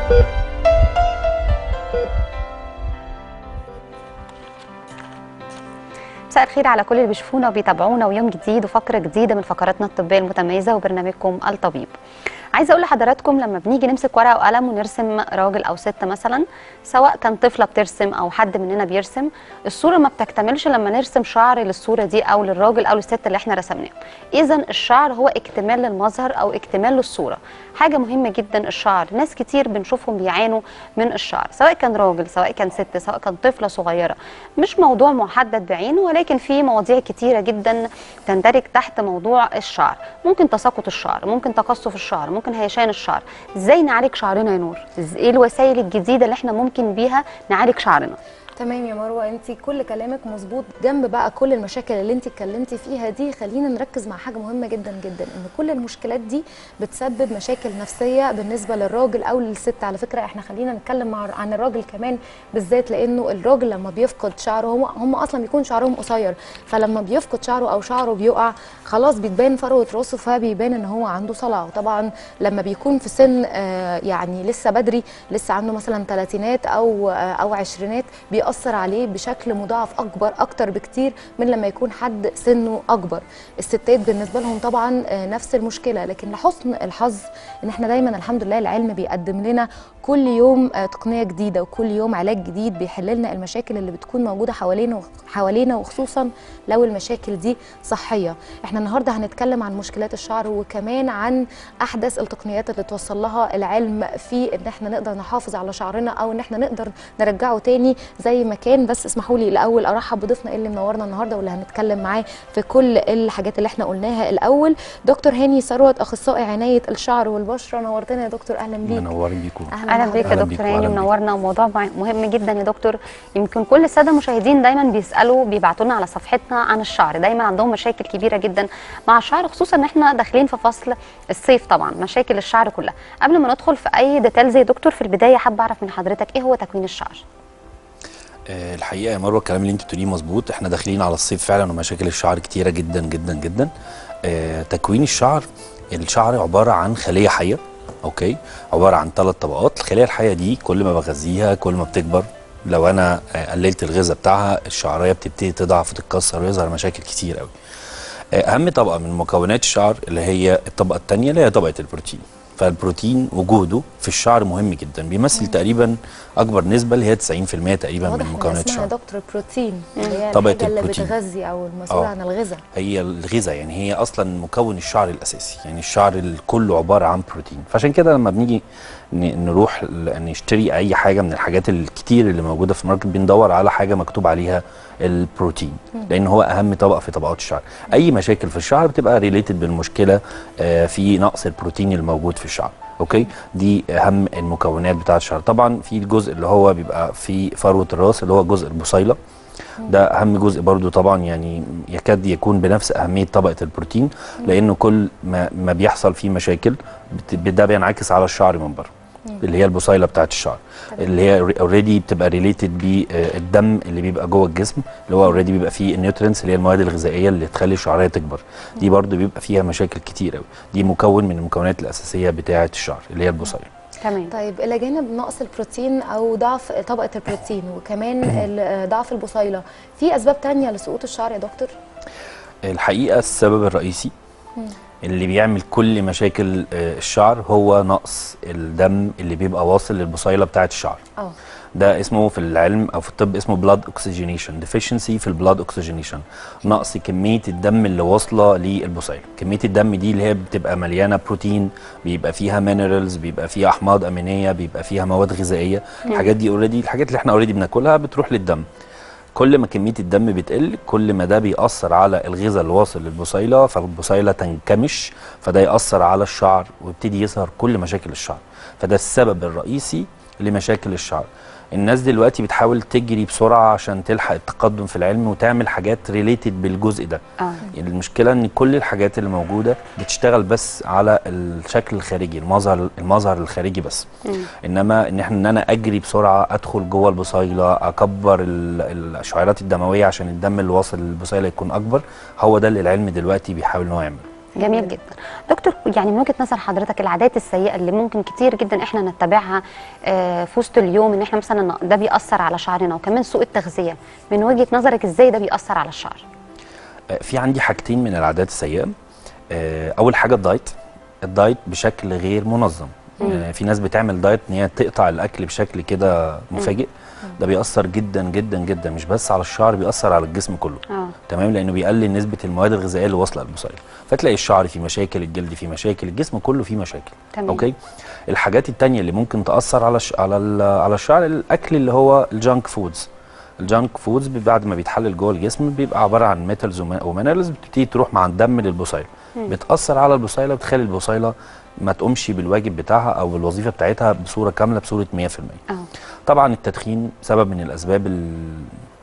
مساء الخير على كل اللي بيشوفونا وبيتابعونا ويوم جديد وفقره جديده من فقراتنا الطبيه المتميزه وبرنامجكم الطبيب. عايزه اقول لحضراتكم لما بنيجي نمسك ورقه وقلم ونرسم راجل او ست مثلا سواء كان طفله بترسم او حد مننا بيرسم الصوره ما بتكتملش لما نرسم شعر للصوره دي او للراجل او للست اللي احنا رسمناه. اذا الشعر هو اكتمال للمظهر او اكتمال للصوره. حاجه مهمه جدا الشعر، ناس كتير بنشوفهم بيعانوا من الشعر سواء كان راجل سواء كان ست سواء كان طفله صغيره. مش موضوع محدد بعينه ولكن في مواضيع كتيره جدا تندرج تحت موضوع الشعر، ممكن تساقط الشعر، ممكن تقصف الشعر، ممكن هيشان الشعر ازاي نعالج شعرنا يا نور إز- ايه الوسائل الجديده اللي احنا ممكن بيها نعالج شعرنا تمام يا مروه انت كل كلامك مظبوط جنب بقى كل المشاكل اللي انت اتكلمتي فيها دي خلينا نركز مع حاجه مهمه جدا جدا ان كل المشكلات دي بتسبب مشاكل نفسيه بالنسبه للراجل او للست على فكره احنا خلينا نتكلم مع عن الراجل كمان بالذات لانه الراجل لما بيفقد شعره هم هم اصلا بيكون شعرهم قصير فلما بيفقد شعره او شعره بيقع خلاص بتبان فروه راسه فبيبان ان هو عنده صلع وطبعا لما بيكون في سن آه، يعني لسه بدري لسه عنده مثلا ثلاثينات او آه، او عشرينات بيأثر عليه بشكل مضاعف اكبر اكتر بكتير من لما يكون حد سنه اكبر الستات بالنسبه لهم طبعا آه، نفس المشكله لكن لحسن الحظ ان احنا دايما الحمد لله العلم بيقدم لنا كل يوم آه، تقنيه جديده وكل يوم علاج جديد بيحل لنا المشاكل اللي بتكون موجوده حوالينا حوالينا وخصوصا لو المشاكل دي صحيه احنا النهارده هنتكلم عن مشكلات الشعر وكمان عن احدث التقنيات اللي توصل لها العلم في ان احنا نقدر نحافظ على شعرنا او ان احنا نقدر نرجعه تاني زي ما كان بس اسمحوا لي الاول ارحب بضيفنا اللي منورنا النهارده واللي هنتكلم معاه في كل الحاجات اللي احنا قلناها الاول دكتور هاني ثروت اخصائي عنايه الشعر والبشره نورتنا يا دكتور اهلا بيك منورين بيكم اهلا بيك يا أهلاً دكتور بيكم، هاني أهلاً بيكم. منورنا وموضوع مع- مهم جدا يا دكتور يمكن كل الساده المشاهدين دايما بيسالوا بيبعتوا لنا على صفحتنا عن الشعر دايما عندهم مشاكل كبيره جدا مع الشعر خصوصا ان احنا داخلين في فصل الصيف طبعا مشاكل الشعر كلها قبل ما ندخل في اي ديتيلز يا دكتور في البدايه حابه اعرف من حضرتك ايه هو تكوين الشعر آه، الحقيقه يا مروه الكلام اللي انت بتقوليه مظبوط احنا داخلين على الصيف فعلا ومشاكل الشعر كتيره جدا جدا جدا آه، تكوين الشعر الشعر عباره عن خليه حيه اوكي عباره عن ثلاث طبقات الخليه الحيه دي كل ما بغذيها كل ما بتكبر لو انا آه، قللت الغذاء بتاعها الشعريه بتبتدي تضعف وتتكسر ويظهر مشاكل كتير قوي آه، اهم طبقه من مكونات الشعر اللي هي الطبقه الثانيه اللي هي طبقه البروتين فالبروتين وجوده في الشعر مهم جدا بيمثل تقريبا اكبر نسبه اللي هي 90% تقريبا واضح من ان مكونات اسمها يا الشعر دكتور بروتين اللي هي طبقة الحاجه اللي البروتين. بتغذي او المسؤوله آه. عن الغذاء هي الغذاء يعني هي اصلا مكون الشعر الاساسي يعني الشعر كله عباره عن بروتين فعشان كده لما بنيجي ن- نروح ل- نشتري اي حاجه من الحاجات الكتير اللي موجوده في الماركت بندور على حاجه مكتوب عليها البروتين لان هو اهم طبقه في طبقات الشعر اي مشاكل في الشعر بتبقى ريليتد بالمشكله آه، في نقص البروتين الموجود في الشعر اوكي دي اهم المكونات بتاعه الشعر طبعا في الجزء اللي هو بيبقى في فروه الراس اللي هو جزء البصيله ده اهم جزء برضو طبعا يعني يكاد يكون بنفس اهميه طبقه البروتين لانه كل ما, ما بيحصل فيه مشاكل بت- ده بينعكس على الشعر من بره اللي هي البصيله بتاعت الشعر اللي هي اوريدي بتبقى ريليتد بالدم اللي بيبقى جوه الجسم اللي هو اوريدي بيبقى فيه النيوترينز اللي هي المواد الغذائيه اللي تخلي الشعريه تكبر دي برضو بيبقى فيها مشاكل كتير قوي دي مكون من المكونات الاساسيه بتاعه الشعر اللي هي البصيله تمام طيب الى جانب نقص البروتين او ضعف طبقه البروتين وكمان ال- ضعف البصيله في اسباب تانية لسقوط الشعر يا دكتور الحقيقه السبب الرئيسي اللي بيعمل كل مشاكل آه، الشعر هو نقص الدم اللي بيبقى واصل للبصيله بتاعه الشعر اه ده اسمه في العلم او في الطب اسمه بلاد اوكسجينيشن ديفيشنسي في البلاد اوكسجينيشن نقص كميه الدم اللي واصله للبصيله كميه الدم دي اللي هي بتبقى مليانه بروتين بيبقى فيها مينرالز بيبقى فيها احماض امينيه بيبقى فيها مواد غذائيه الحاجات دي اوريدي الحاجات اللي احنا اوريدي بناكلها بتروح للدم كل ما كميه الدم بتقل كل ما ده بيأثر على الغذاء اللي واصل للبصيله فالبصيله تنكمش فده يأثر على الشعر ويبتدي يظهر كل مشاكل الشعر فده السبب الرئيسي لمشاكل الشعر الناس دلوقتي بتحاول تجري بسرعه عشان تلحق التقدم في العلم وتعمل حاجات ريليتد بالجزء ده اه المشكله ان كل الحاجات اللي موجوده بتشتغل بس على الشكل الخارجي المظهر المظهر الخارجي بس انما ان احنا ان انا اجري بسرعه ادخل جوه البصيله اكبر ال- الشعيرات الدمويه عشان الدم اللي واصل للبصيله يكون اكبر هو ده اللي العلم دلوقتي بيحاول ان هو يعمله جميل جدا دكتور يعني من وجهه نظر حضرتك العادات السيئه اللي ممكن كتير جدا احنا نتبعها آه، في وسط اليوم ان احنا مثلا ده بيأثر على شعرنا وكمان سوء التغذيه من وجهه نظرك ازاي ده بيأثر على الشعر آه، في عندي حاجتين من العادات السيئه آه، اول حاجه الدايت الدايت بشكل غير منظم آه، في ناس بتعمل دايت ان هي تقطع الاكل بشكل كده مفاجئ ده بيأثر جدا جدا جدا مش بس على الشعر بيأثر على الجسم كله اه تمام لانه بيقلل نسبه المواد الغذائيه اللي واصله للبصيله فتلاقي الشعر فيه مشاكل الجلد فيه مشاكل الجسم كله فيه مشاكل تمام. اوكي الحاجات التانية اللي ممكن تاثر على الش... على ال... على الشعر الاكل اللي هو الجانك فودز الجانك فودز بي- بعد ما بيتحلل جوه الجسم بيبقى عباره عن ميتالز ومينرالز بتبتدي تروح مع الدم للبصيله بتاثر على البصيله وبتخلي البصيله ما تقومش بالواجب بتاعها او بالوظيفه بتاعتها بصوره كامله بصوره 100% اه طبعا التدخين سبب من الاسباب ال-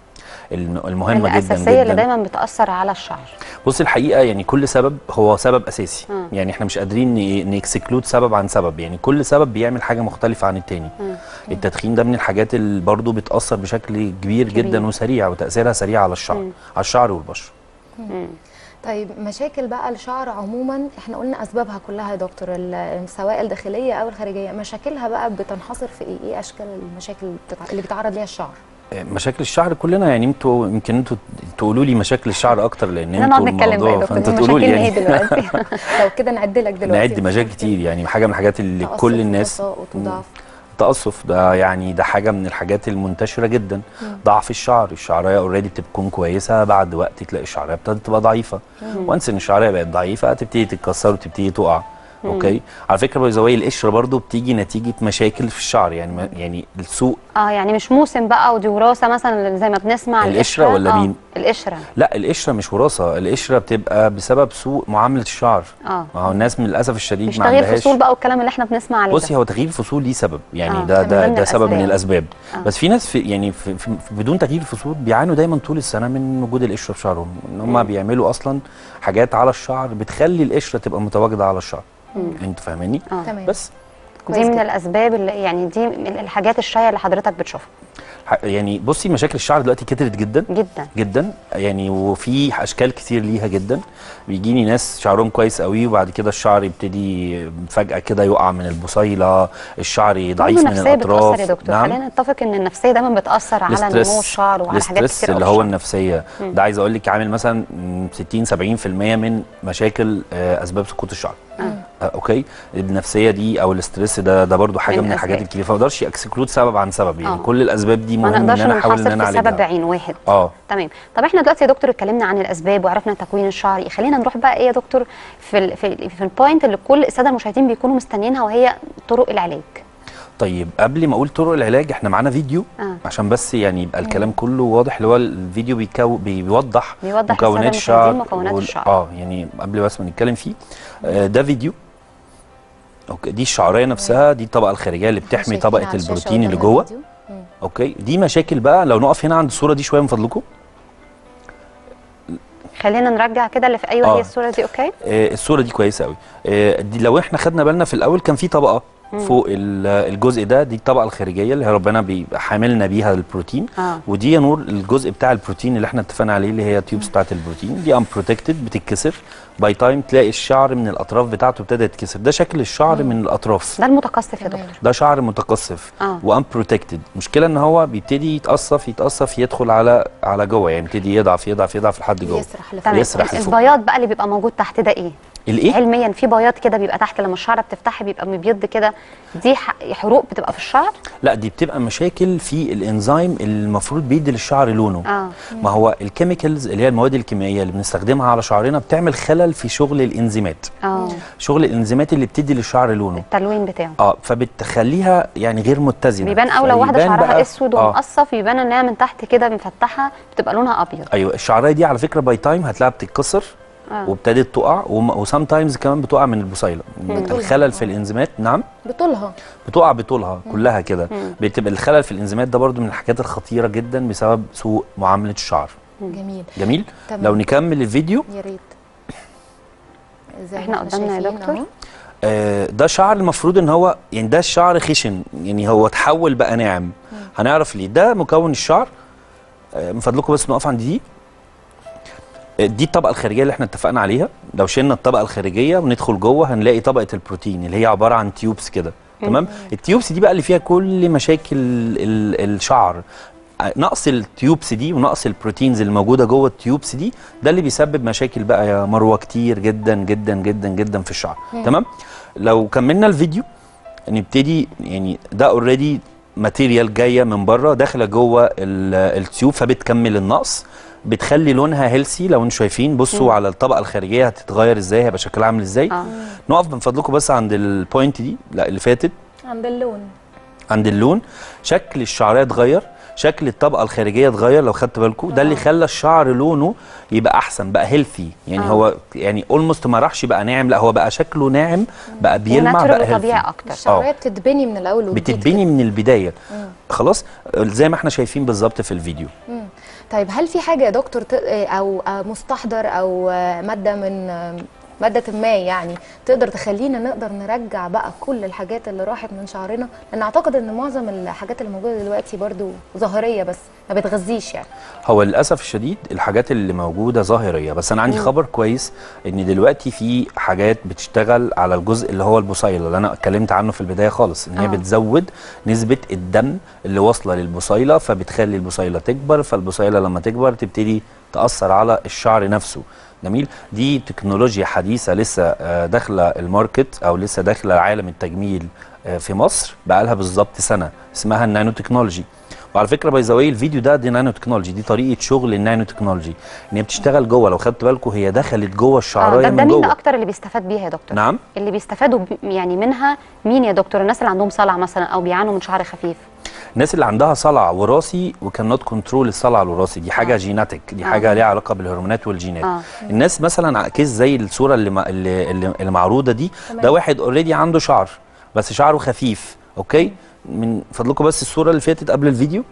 الم- المهمه جدا الاساسيه جدا اللي دايما بتأثر على الشعر بص الحقيقه يعني كل سبب هو سبب اساسي مم. يعني احنا مش قادرين ن- نكسكلود سبب عن سبب يعني كل سبب بيعمل حاجه مختلفه عن التاني مم. التدخين ده من الحاجات اللي برضه بتاثر بشكل كبير, كبير. جدا وسريع وتاثيرها سريع على الشعر مم. على الشعر والبشره مم. طيب مشاكل بقى الشعر عموما احنا قلنا اسبابها كلها يا دكتور ال- سواء الداخليه او الخارجيه مشاكلها بقى بتنحصر في ايه ايه اشكال المشاكل اللي بتتع- اللي بيتعرض ليها الشعر آه، مشاكل الشعر كلنا يعني انتوا يمكن انتوا تقولوا لي مشاكل الشعر اكتر لان احنا انتوا نقعد نتكلم بقى يا الموضوع دكتور فانتوا دي تقولوا لي مشاكلنا ايه يعني دلوقتي لو كده نعد لك دلوقتي نعد مشاكل كتير يعني حاجه من الحاجات اللي تقصف كل الناس وتساقط وضعف التقصف ده يعني ده حاجه من الحاجات المنتشره جدا ضعف الشعر الشعريه اوريدي بتكون كويسه بعد وقت تلاقي الشعريه ابتدت تبقى ضعيفه وانس ان الشعريه بقت ضعيفه تبتدي تتكسر وتبتدي تقع اوكي على فكره باي ذا واي القشره برضو بتيجي نتيجه مشاكل في الشعر يعني ما- يعني السوء اه يعني مش موسم بقى ودي وراثه مثلا زي ما بنسمع القشرة ولا آه، مين؟ القشره لا القشره مش وراثه القشره بتبقى بسبب سوء معامله الشعر اه ما هو الناس من للاسف الشديد مش ما تغيير عندهاش فصول بقى والكلام اللي احنا بنسمع عليه بصي ده. هو تغيير الفصول ليه سبب يعني آه، ده من ده ضمن ده سبب من الأسباب. الاسباب آه. بس في ناس في يعني في في في بدون تغيير الفصول بيعانوا دايما طول السنه من وجود القشره في شعرهم ان هم بيعملوا اصلا حاجات على الشعر بتخلي القشره تبقى متواجده على الشعر انت فاهماني آه. تمام بس دي كويس من جدا. الاسباب اللي يعني دي من الحاجات الشائعه اللي حضرتك بتشوفها ح- يعني بصي مشاكل الشعر دلوقتي كترت جدا جدا جدا يعني وفي اشكال كتير ليها جدا بيجيني ناس شعرهم كويس قوي وبعد كده الشعر يبتدي فجاه كده يقع من البصيله الشعر ضعيف برضه من النفسيه الاطراف بتاثر يا دكتور خلينا نتفق ان النفسيه دايما بتاثر على الاسترس- نمو الشعر وعلى حاجات الاسترس كتير اللي أوي هو في الشعر. النفسيه ده عايز اقول لك عامل مثلا م، 60 70% من مشاكل آه، اسباب سقوط الشعر آه، اوكي النفسيه دي او الاسترس ده ده برضو حاجه من من, الحاجات الأسباب. الكبيره فما اقدرش اكسكلود سبب عن سبب يعني آه. كل الاسباب دي ما مهم ان نقدرش انا احاول ان ننحصر انا في سبب اعالجها بعين واحد اه تمام طب احنا دلوقتي يا دكتور اتكلمنا عن الاسباب وعرفنا تكوين الشعر خلينا نروح بقى ايه يا دكتور في ال في, ال في البوينت اللي كل الساده المشاهدين بيكونوا مستنيينها وهي طرق العلاج طيب قبل ما اقول طرق العلاج احنا معانا فيديو آه. عشان بس يعني يبقى الكلام كله واضح اللي هو الفيديو بيكو بيوضح بيوضح مكونات للسادة الشعر المشاهدين مكونات وال- الشعر. اه يعني قبل بس ما نتكلم فيه آه ده فيديو اوكي دي الشعريه نفسها دي الطبقه الخارجيه اللي بتحمي شايفين طبقه على الشاشة البروتين اللي قدامنا جوه الفيديو. مم. اوكي دي مشاكل بقى لو نقف هنا عند الصوره دي شويه من فضلكم خلينا نرجع كده اللي في ايوه آه. هي الصوره دي اوكي آه الصوره دي كويسه قوي آه دي لو احنا خدنا بالنا في الاول كان في طبقه فوق ال- الجزء ده دي الطبقه الخارجيه اللي هي ربنا بيبقى حاملنا بيها البروتين آه. ودي يا نور الجزء بتاع البروتين اللي احنا اتفقنا عليه اللي هي تيوبس بتاعت البروتين دي امبروتكتد بتتكسر باي تايم تلاقي الشعر من الاطراف بتاعته ابتدى يتكسر ده شكل الشعر من الاطراف ده المتقصف يا تمام. دكتور ده شعر متقصف آه. وامبروتكتد المشكله ان هو بيبتدي يتقصف يتقصف يدخل على على جوه يعني يبتدي يضعف يضعف يضعف لحد جوه يسرح لفوق تمام يسرح لفوق. البياض بقى اللي بيبقى موجود تحت ده ايه الايه علميا في بياض كده بيبقى تحت لما الشعره بتفتحي بيبقى مبيض كده دي ح- حروق بتبقى في الشعر لا دي بتبقى مشاكل في الانزيم اللي المفروض بيدي للشعر لونه اه ما هو الكيميكالز اللي هي المواد الكيميائيه اللي بنستخدمها على شعرنا بتعمل خلل في شغل الانزيمات اه شغل الانزيمات اللي بتدي للشعر لونه التلوين بتاعه اه فبتخليها يعني غير متزنه بيبان او لو واحده فيبان شعرها بقى- اسود آه. ومقصف يبان انها من تحت كده مفتحه بتبقى لونها ابيض ايوه الشعرايه دي على فكره باي تايم هتلاقيها بتتكسر آه. وابتدت تقع وسام تايمز كمان بتقع من البصيله الخلل في الانزيمات نعم بطولها بتقع بطولها كلها كده بتبقى الخلل في الانزيمات ده برضو من الحاجات الخطيره جدا بسبب سوء معامله الشعر جميل جميل تمام. لو نكمل الفيديو يا ريت زي ما إحنا قدامنا يا شايفين دكتور. أهو. آه، ده شعر المفروض ان هو يعني ده الشعر خشن يعني هو اتحول بقى ناعم هنعرف ليه ده مكون الشعر آه، من فضلكم بس نقف عند دي دي الطبقه الخارجيه اللي احنا اتفقنا عليها لو شلنا الطبقه الخارجيه وندخل جوه هنلاقي طبقه البروتين اللي هي عباره عن تيوبس كده تمام التيوبس دي بقى اللي فيها كل مشاكل ال- الشعر نقص التيوبس دي ونقص البروتينز اللي موجوده جوه التيوبس دي ده اللي بيسبب مشاكل بقى يا مروه كتير جدا جدا جدا جدا في الشعر تمام لو كملنا الفيديو نبتدي يعني ده اوريدي ماتيريال جايه من بره داخله جوه ال- التيوب فبتكمل النقص بتخلي لونها هيلسي لو انتم شايفين بصوا على الطبقه الخارجيه هتتغير ازاي هيبقى شكلها عامل ازاي اه نقف من فضلكم بس عند البوينت دي لا اللي فاتت عند اللون عند اللون شكل الشعريه اتغير شكل الطبقه الخارجيه اتغير لو خدت بالكم ده اللي خلى الشعر لونه يبقى احسن بقى هيلثي يعني آه. هو يعني اولموست ما راحش بقى ناعم لا هو بقى شكله ناعم بقى بيلمع بقى وناتشرال هيلثي وطبيعي اكتر الشعريه بتتبني من الاول وجديد بتتبني من البدايه خلاص زي ما احنا شايفين بالظبط في الفيديو مم. طيب هل في حاجه يا دكتور ت- او آه، مستحضر او آه، ماده من آه، ماده ما يعني تقدر تخلينا نقدر نرجع بقى كل الحاجات اللي راحت من شعرنا لان اعتقد ان معظم الحاجات اللي موجوده دلوقتي برضو ظاهريه بس ما بتغذيش يعني هو للاسف الشديد الحاجات اللي موجوده ظاهريه بس انا عندي خبر كويس ان دلوقتي في حاجات بتشتغل على الجزء اللي هو البصيله اللي انا اتكلمت عنه في البدايه خالص ان هي آه. بتزود نسبه الدم اللي واصله للبصيله فبتخلي البصيله تكبر فالبصيله لما تكبر تبتدي تاثر على الشعر نفسه جميل دي تكنولوجيا حديثه لسه آه، داخله الماركت او لسه داخله عالم التجميل آه، في مصر بقالها بالظبط سنه اسمها النانو تكنولوجي وعلى فكره باي ذا الفيديو ده دي نانو تكنولوجي دي طريقه شغل النانو تكنولوجي ان هي بتشتغل جوه لو خدت بالكم هي دخلت جوه اه الشعرايه ده, ده من مين جوه اكتر اللي بيستفاد بيها يا دكتور نعم اللي بيستفادوا ب- يعني منها مين يا دكتور الناس اللي عندهم صلع مثلا او بيعانوا من شعر خفيف الناس اللي عندها صلع وراثي وكان نوت كنترول الصلع الوراثي دي حاجه آه. جيناتيك دي آه. حاجه ليها علاقه بالهرمونات والجينات اه الناس مثلا ع- كيس زي الصوره اللي ما- اللي, اللي اللي معروضه دي تمام. ده واحد اوريدي عنده شعر بس شعره خفيف اوكي من فضلكم بس الصوره اللي فاتت قبل الفيديو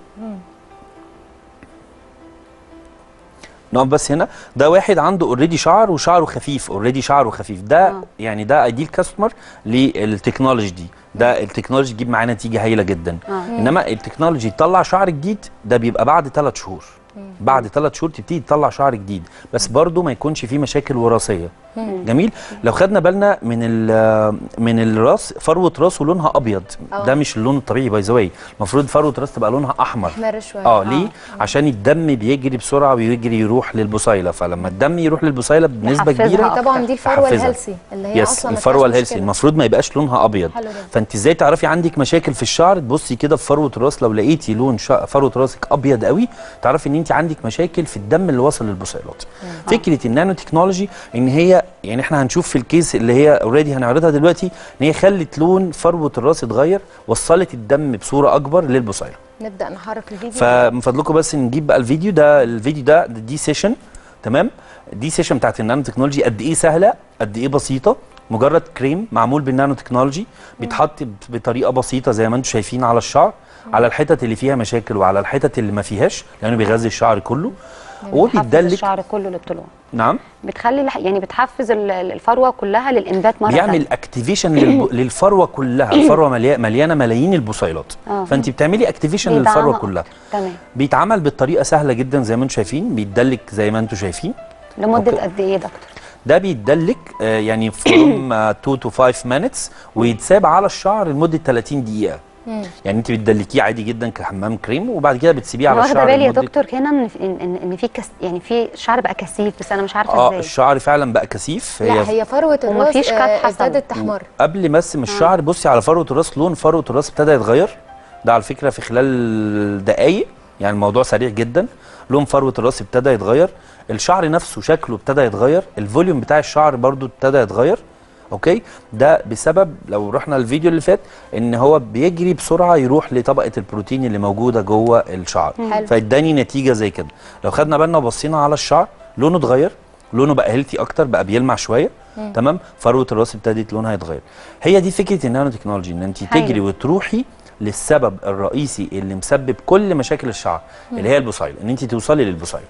نقف بس هنا ده واحد عنده اوريدي شعر وشعره خفيف اوريدي شعره خفيف ده آه. يعني ده ايديال كاستمر للتكنولوجي دي ده التكنولوجي تجيب معانا نتيجه هايله جدا آه. انما التكنولوجي تطلع شعر جديد ده بيبقى بعد ثلاث شهور بعد ثلاث شهور تبتدي تطلع شعر جديد بس برضه ما يكونش فيه مشاكل وراثيه جميل لو خدنا بالنا من ال- من الراس فروه راسه لونها ابيض آه. ده مش اللون الطبيعي باي ذا المفروض فروه راس تبقى لونها احمر احمر شويه اه ليه عشان الدم بيجري بسرعه ويجري يروح للبصيله فلما الدم يروح للبصيله بنسبه يحفزها كبيره أكتر. طبعا دي الفروه تحفزها. الهيلسي اللي هي يس اصلا ما الفروه فيهاش الهيلسي مشكلة. المفروض ما يبقاش لونها ابيض حلو ده. فانت ازاي تعرفي عندك مشاكل في الشعر تبصي كده في فروه الراس لو لقيتي لون شع... فروه راسك ابيض قوي تعرفي ان انت عندك مشاكل في الدم اللي واصل للبصيلات فكره النانو تكنولوجي ان هي يعني احنا هنشوف في الكيس اللي هي اوريدي هنعرضها دلوقتي ان هي خلت لون فروه الراس اتغير وصلت الدم بصوره اكبر للبصيله نبدا نحرك الفيديو فمن فضلكم بس نجيب بقى الفيديو ده الفيديو ده دي سيشن تمام دي سيشن بتاعت النانو تكنولوجي قد ايه سهله قد ايه بسيطه مجرد كريم معمول بالنانو تكنولوجي بيتحط ب- بطريقه بسيطه زي ما انتم شايفين على الشعر على الحتت اللي فيها مشاكل وعلى الحتت اللي ما فيهاش لانه بيغذي الشعر كله بتحفز وبيدلك الشعر كله للطلوع نعم بتخلي الح- يعني بتحفز ال- ال- الفروه كلها للانبات مره بيعمل تانية. اكتيفيشن للفروه كلها الفروه مليا- مليانه ملايين البصيلات آه. فانت بتعملي اكتيفيشن للفروه بيدعمها كلها أكتر. تمام بيتعمل بالطريقه سهله جدا زي ما انتم شايفين بيتدلك زي ما انتم شايفين لمده أوكي. قد ايه يا دكتور ده بيتدلك آه، يعني from 2 to 5 minutes ويتساب على الشعر لمده 30 دقيقه يعني انت بتدلكيه عادي جدا كحمام كريم وبعد كده بتسيبيه انا على واخده الشعر بالي يا لمدة- دكتور هنا ان ان ان إن في كس يعني في الشعر بقى كثيف بس انا مش عارفه اه ازاي الشعر فعلا بقى كثيف لا هي فروه الراس ومفيش آه، كات حصل. ابتدت تحمر قبل ما ارسم الشعر بصي على فروه الراس لون فروه الراس ابتدى يتغير ده على فكره في خلال دقائق يعني الموضوع سريع جدا لون فروه الراس ابتدى يتغير الشعر نفسه شكله ابتدى يتغير الفوليوم بتاع الشعر برضو ابتدى يتغير اوكي ده بسبب لو رحنا الفيديو اللي فات ان هو بيجري بسرعه يروح لطبقه البروتين اللي موجوده جوه الشعر حلو. فاداني نتيجه زي كده لو خدنا بالنا وبصينا على الشعر لونه اتغير لونه بقى هيلثي اكتر بقى بيلمع شويه تمام فروه الراس ابتدت لونها يتغير هي دي فكره النانو تكنولوجي ان انت هايل. تجري وتروحي للسبب الرئيسي اللي مسبب كل مشاكل الشعر اللي هي البصيله ان انت توصلي للبصيله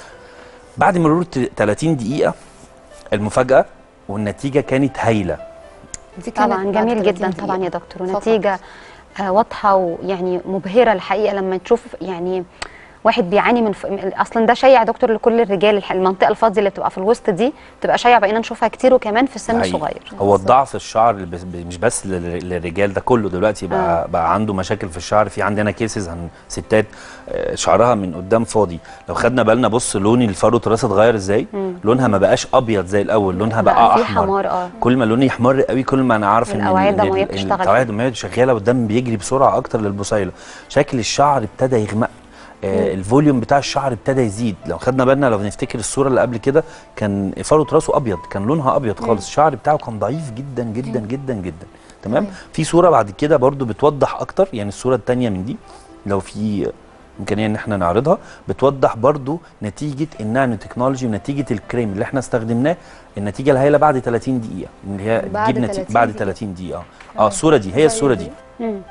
بعد مرور ت- 30 دقيقه المفاجاه والنتيجه كانت هايله دي كانت طبعا بعد جميل 30 جدا طبعا دقيقة. يا دكتور فقط. ونتيجه آه، واضحه ويعني مبهره الحقيقه لما تشوف يعني واحد بيعاني من ف... اصلا ده شائع يا دكتور لكل الرجال الح- المنطقه الفاضيه اللي بتبقى في الوسط دي بتبقى شائع بقينا نشوفها كتير وكمان في السن حقيقي. الصغير هو الضعف الشعر اللي بس- مش بس لل- للرجال ده كله دلوقتي بقى آه. بقى عنده مشاكل في الشعر في عندنا كيسز عن ستات آه، شعرها من قدام فاضي لو خدنا بالنا بص لون الفروه الراس اتغير ازاي لونها ما بقاش ابيض زي الاول لونها بقى, بقى في احمر حمار اه كل ما لوني يحمر قوي كل ما انا عارف ان الأوعية ال- الدموية ال- بتشتغل. الاوعيه الدمويه شغاله والدم بيجري بسرعه اكتر للبصيله شكل الشعر ابتدى يغمق آه الفوليوم بتاع الشعر ابتدى يزيد لو خدنا بالنا لو نفتكر الصوره اللي قبل كده كان فروه راسه ابيض كان لونها ابيض خالص الشعر بتاعه كان ضعيف جدا جدا جدا جدا تمام تمام. في صوره بعد كده برضو بتوضح اكتر يعني الصوره الثانيه من دي لو في امكانيه ان احنا نعرضها بتوضح برضو نتيجه النانو تكنولوجي ونتيجه الكريم اللي احنا استخدمناه النتيجه الهائله بعد 30 دقيقه اللي هي بعد تجيب نتيجه 30 بعد دقيقة. 30 دقيقه اه الصوره دي هي الصوره دي مم.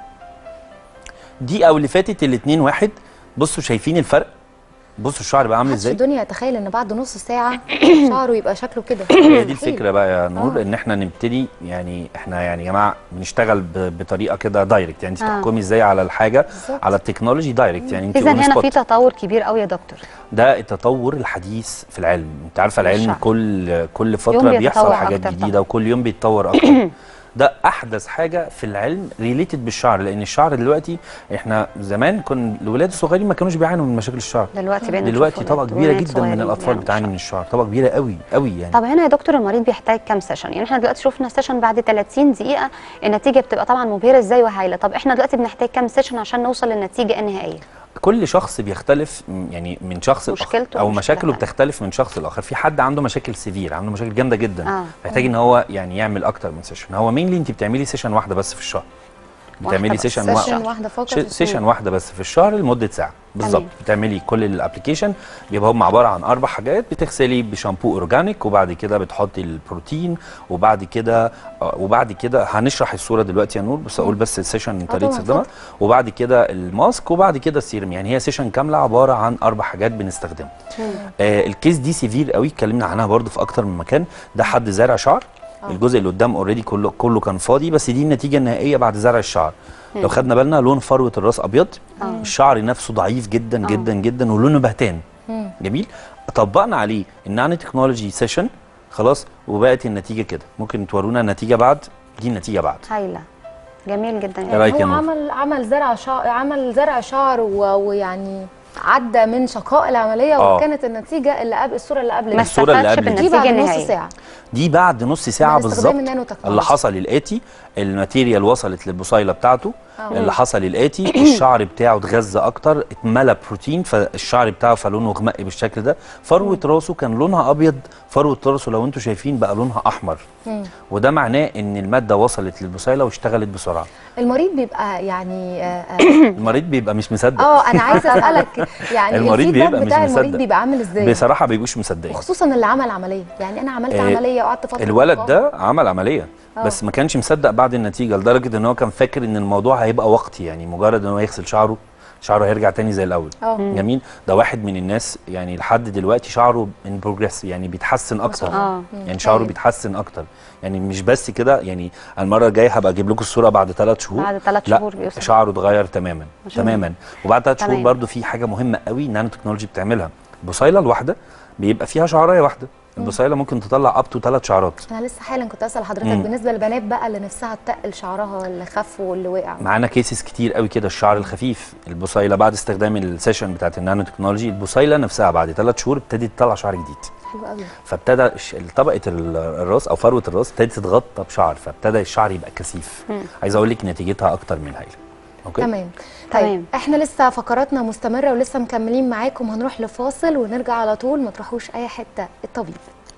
دي او اللي فاتت الاثنين واحد بصوا شايفين الفرق بصوا الشعر بقى عامل محدش في ازاي الدنيا يتخيل ان بعد نص ساعه شعره يبقى شكله كده هي دي مستحيل. الفكره بقى يا نور آه. ان احنا نبتدي يعني احنا يعني يا جماعه بنشتغل ب- بطريقه كده دايركت يعني انت آه. تحكمي ازاي على الحاجه بالظبط. على التكنولوجي دايركت يعني انت اذا on هنا spot. في تطور كبير قوي يا دكتور ده التطور الحديث في العلم انت عارفه العلم الشعر. كل كل يوم فتره بيحصل بيتطور حاجات أكتر جديده طبعا. وكل يوم بيتطور اكتر ده احدث حاجه في العلم ريليتد بالشعر لان الشعر دلوقتي احنا زمان كن الولاد الصغيرين ما كانوش بيعانوا من مشاكل الشعر دلوقتي بقينا دلوقتي نشوف طبقه ولاد- كبيره ولاد جدا من صغيرين الاطفال بيعانوا بتعاني من الشعر طبقه كبيره قوي قوي يعني طب هنا يا دكتور المريض بيحتاج كام سيشن يعني احنا دلوقتي شفنا سيشن بعد 30 دقيقه النتيجه بتبقى طبعا مبهره ازاي وهايله طب احنا دلوقتي بنحتاج كام سيشن عشان نوصل للنتيجه النهائيه كل شخص بيختلف م- يعني من شخص لآخر، مشكلته او ومشكلة مشاكله تانية. بتختلف من شخص لاخر في حد عنده مشاكل سيفير عنده مشاكل جامده جدا آه. محتاج ان هو يعني يعمل اكتر من سيشن هو مين انت بتعملي سيشن واحده بس في الشهر بتعملي بس. سيشن سيشن واحده واحده فقط ش- سيشن واحده بس في الشهر لمده ساعه بالظبط تمام. بتعملي كل الابلكيشن بيبقى هم عباره عن اربع حاجات بتغسلي بشامبو اورجانيك وبعد كده بتحطي البروتين وبعد كده آه، وبعد كده هنشرح الصوره دلوقتي يا نور بس اقول بس السيشن طريقه طبعاً، استخدامها اتفضل. وبعد كده الماسك وبعد كده السيرم يعني هي سيشن كامله عباره عن اربع حاجات بنستخدمها آه الكيس دي سيفير قوي اتكلمنا عنها برضو في اكتر من مكان ده حد زارع شعر الجزء اللي قدام اوريدي كله كله كان فاضي بس دي النتيجه النهائيه بعد زرع الشعر لو خدنا بالنا لون فروه الراس ابيض الشعر نفسه ضعيف جدا جدا جدا ولونه بهتان مم. جميل طبقنا عليه النانو تكنولوجي سيشن خلاص وبقت النتيجه كده ممكن تورونا النتيجه بعد دي النتيجه بعد هايله جميل جدا إيه رأيك يا هو نور؟ عمل عمل زرع شعر عمل زرع شعر و- ويعني عدى من شقاء العمليه آه. وكانت النتيجه اللي قبل الصوره اللي قبل ما دي. الصورة اللي استفادش قبل دي. دي بعد بالنتيجه نص النهائيه ساعه دي بعد نص ساعه من استخدام بالظبط النانو تكنولوجي. اللي حصل الاتي الماتيريال وصلت للبصيله بتاعته آه. اللي حصل الاتي الشعر بتاعه اتغذى اكتر اتملى بروتين فالشعر بتاعه فلونه غمق بالشكل ده فروه راسه كان لونها ابيض فروه راسه لو انتم شايفين بقى لونها احمر مم. وده معناه ان الماده وصلت للبصيله واشتغلت بسرعه المريض بيبقى يعني آه، آه، المريض بيبقى مش مصدق اه انا عايزه اسالك يعني المريض الفيدباك بيبقى مش بتاع المريض مصدق. بيبقى عامل ازاي بصراحه ما بيبقوش مصدقين وخصوصا اللي عمل عمليه يعني انا عملت آه، عمليه وقعدت فتره الولد في ده عمل عمليه آه. بس ما كانش مصدق بعد النتيجه لدرجه ان هو كان فاكر ان الموضوع هيبقى وقتي يعني مجرد ان هو يغسل شعره شعره هيرجع تاني زي الاول اه جميل ده واحد من الناس يعني لحد دلوقتي شعره ان بروجريس يعني بيتحسن اكتر شاء الله. اه يعني شعره هايل. بيتحسن اكتر يعني مش بس كده يعني المره الجايه هبقى اجيب لكم الصوره بعد ثلاث شهور بعد ثلاث لا شهور بيوصل شعره اتغير تماما ما شاء الله. تماما وبعد ثلاث شهور تمام. برضو في حاجه مهمه قوي النانو تكنولوجي بتعملها البصيله الواحده بيبقى فيها شعرايه واحده البصيله ممكن تطلع اب تو ثلاث شعرات انا لسه حالا كنت اسال حضرتك مم. بالنسبه للبنات بقى اللي نفسها تقل شعرها اللي خف واللي وقع معانا كيسز كتير قوي كده الشعر الخفيف البصيله بعد استخدام السيشن بتاعت النانو تكنولوجي البصيله نفسها بعد ثلاث شهور ابتدت تطلع شعر جديد حلو قوي فابتدى الش- طبقه ال- الراس او فروه الراس ابتدت تتغطى بشعر فابتدى الشعر يبقى كثيف عايز اقول لك نتيجتها اكتر من هايله اوكي تمام تمام. طيب احنا لسه فقراتنا مستمره ولسه مكملين معاكم هنروح لفاصل ونرجع على طول ما تروحوش اي حته الطبيب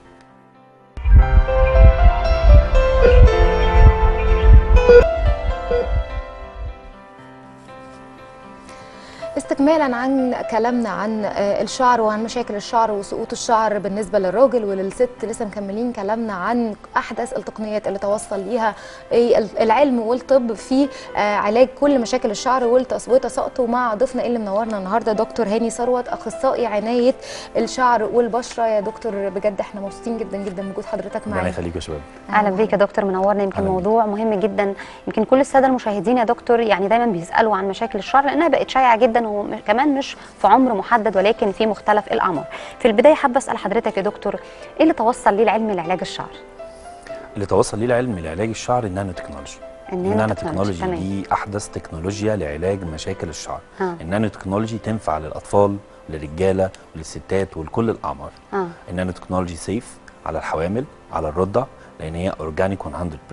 استكمالا عن كلامنا عن آه، الشعر وعن مشاكل الشعر وسقوط الشعر بالنسبه للراجل وللست لسه مكملين كلامنا عن احدث التقنيات اللي توصل ليها إيه ال- العلم والطب في آه، علاج كل مشاكل الشعر والتص- وتساقطه مع ضيفنا اللي منورنا النهارده دكتور هاني ثروت اخصائي عنايه الشعر والبشره يا دكتور بجد احنا مبسوطين جدا جدا بوجود حضرتك ربنا معانا يخليك يا شباب اهلا بيك يا دكتور منورنا يمكن أهلا بيك. موضوع مهم جدا يمكن كل الساده المشاهدين يا دكتور يعني دايما بيسالوا عن مشاكل الشعر لانها بقت شائعه جدا م- كمان مش في عمر محدد ولكن في مختلف الاعمار في البدايه حابه اسال حضرتك يا دكتور ايه اللي توصل ليه العلم لعلاج الشعر اللي توصل ليه العلم لعلاج الشعر النانو تكنولوجي النانو النانو تكنولوجي، تكنولوجي تمام. دي احدث تكنولوجيا لعلاج مشاكل الشعر آه. النانو تكنولوجي تنفع للاطفال للرجاله وللستات ولكل الاعمار اه النانو تكنولوجي سيف على الحوامل على الرضع لان هي اورجانيك 100%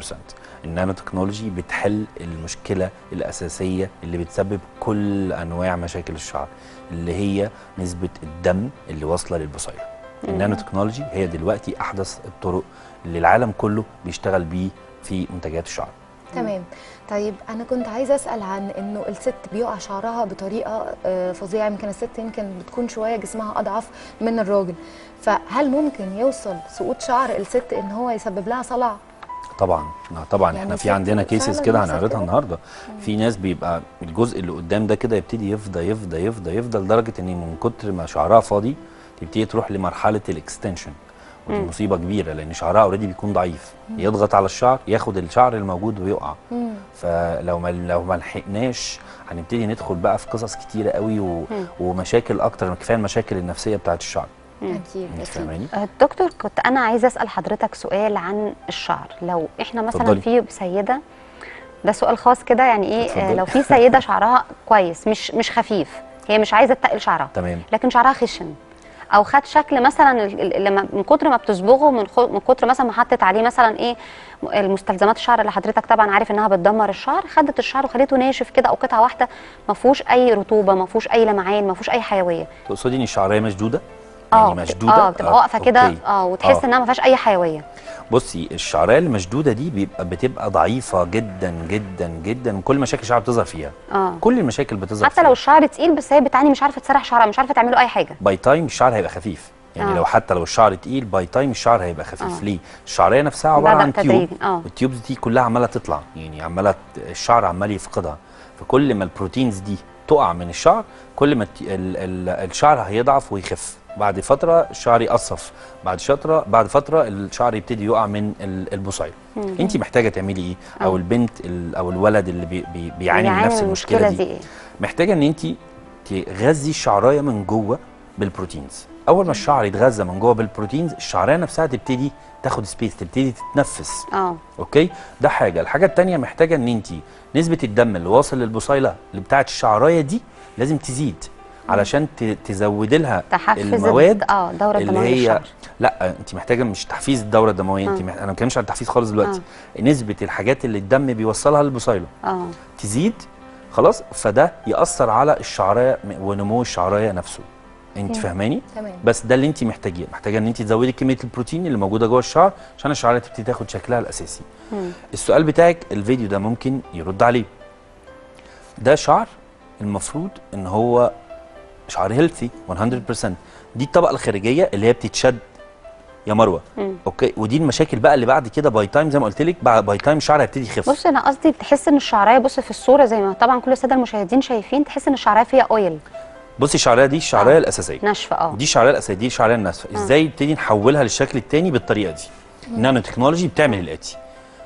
النانو تكنولوجي بتحل المشكله الاساسيه اللي بتسبب كل انواع مشاكل الشعر اللي هي نسبه الدم اللي واصله للبصيله النانو تكنولوجي هي دلوقتي احدث الطرق اللي العالم كله بيشتغل بيه في منتجات الشعر تمام طيب انا كنت عايزه اسال عن انه الست بيقع شعرها بطريقه آه، فظيعه يمكن الست يمكن بتكون شويه جسمها اضعف من الراجل فهل ممكن يوصل سقوط شعر الست ان هو يسبب لها صلع طبعا لا طبعا يعني احنا في في عندنا فعلاً كيسز كده بيحصل هنعرضها كده؟ النهارده في ناس بيبقى الجزء اللي قدام ده كده يبتدي يفضى يفضى يفضى يفضى لدرجه ان من كتر ما شعرها فاضي تبتدي تروح لمرحله الاكستنشن ودي مصيبه كبيره لان شعرها اوريدي بيكون ضعيف يضغط على الشعر ياخد الشعر الموجود ويقع مم. فلو ما لو ما لحقناش هنبتدي ندخل بقى في قصص كتيره قوي و... ومشاكل اكتر كفايه المشاكل النفسيه بتاعت الشعر اكيد انت اكيد فاهماني آه، دكتور كنت انا عايزه اسال حضرتك سؤال عن الشعر لو احنا مثلا اتفضلي. في سيده ده سؤال خاص كده يعني ايه آه، اتفضلي. لو في سيده شعرها كويس مش مش خفيف هي مش عايزه تقل شعرها تمام لكن شعرها خشن او خد شكل مثلا ال- ال- لما من كتر ما بتصبغه من خ- من كتر مثلا ما حطت عليه مثلا ايه م- المستلزمات الشعر اللي حضرتك طبعا عارف انها بتدمر الشعر خدت الشعر وخليته ناشف كده او قطعه واحده ما فيهوش اي رطوبه ما فيهوش اي لمعان ما فيهوش اي حيويه تقصدي ان الشعريه مشدوده اه يعني بت- مشدوده اه بتبقى واقفه كده أوكي. اه وتحس آه. انها ما فيهاش اي حيويه بصي الشعريه المشدوده دي بيبقى بتبقى ضعيفه جدا جدا جدا وكل مشاكل الشعر بتظهر فيها اه كل المشاكل بتظهر حتى لو فيها. الشعر تقيل بس هي بتعاني مش عارفه تسرح شعرها مش عارفه تعمل له اي حاجه باي تايم الشعر هيبقى خفيف يعني آه. لو حتى لو الشعر تقيل باي تايم الشعر هيبقى خفيف آه. ليه الشعريه نفسها عباره بدأ عن تيوب تدريجي، آه. التيوبز دي كلها عماله تطلع يعني عماله ت- الشعر عمال يفقدها فكل ما البروتينز دي تقع من الشعر كل ما الت- ال ال الشعر هيضعف ويخف بعد فتره الشعر يقصف بعد فتره بعد فتره الشعر يبتدي يقع من ال- البصيل انت محتاجه تعملي ايه او آه. البنت ال- او الولد اللي بي بي بيعاني من بيعاني نفس من المشكله المشكلة دي, دي إيه؟ محتاجه ان انت تغذي الشعرايه من جوه بالبروتينز اول ما الشعر يتغذى من جوه بالبروتينز الشعرايه نفسها تبتدي تاخد سبيس تبتدي تتنفس اه اوكي ده حاجه الحاجه الثانيه محتاجه ان انت نسبه الدم اللي واصل للبصيله اللي بتاعت الشعرايه دي لازم تزيد علشان ت- تزودي لها تحفز المواد اه الدوره اللي الدمويه هي للشعر لا انت محتاجه مش تحفيز الدوره الدمويه انت آه. مح... انا ما بتكلمش عن التحفيز خالص دلوقتي نسبه الحاجات اللي الدم بيوصلها للبصيله اه تزيد خلاص فده ياثر على الشعرايه م- ونمو الشعرايه نفسه انت فاهماني تمام بس ده اللي انت محتاجيه محتاجه ان انت تزودي كميه البروتين اللي موجوده جوه الشعر عشان الشعرايه تبتدي تاخد شكلها الاساسي مم. السؤال بتاعك الفيديو ده ممكن يرد عليه ده شعر المفروض ان هو شعر هيلثي 100% دي الطبقه الخارجيه اللي هي بتتشد يا مروه مم. اوكي ودي المشاكل بقى اللي بعد كده باي تايم زي ما قلت لك بعد باي تايم الشعر هيبتدي يخف بص انا قصدي تحس ان الشعرايه بص في الصوره زي ما طبعا كل الساده المشاهدين شايفين تحس ان الشعرايه فيها اويل بصي الشعريه دي الشعريه آه. الاساسيه ناشفه اه دي الشعريه الاساسيه دي الشعريه الناشفه ازاي نبتدي نحولها للشكل التاني بالطريقه دي النانو تكنولوجي بتعمل الاتي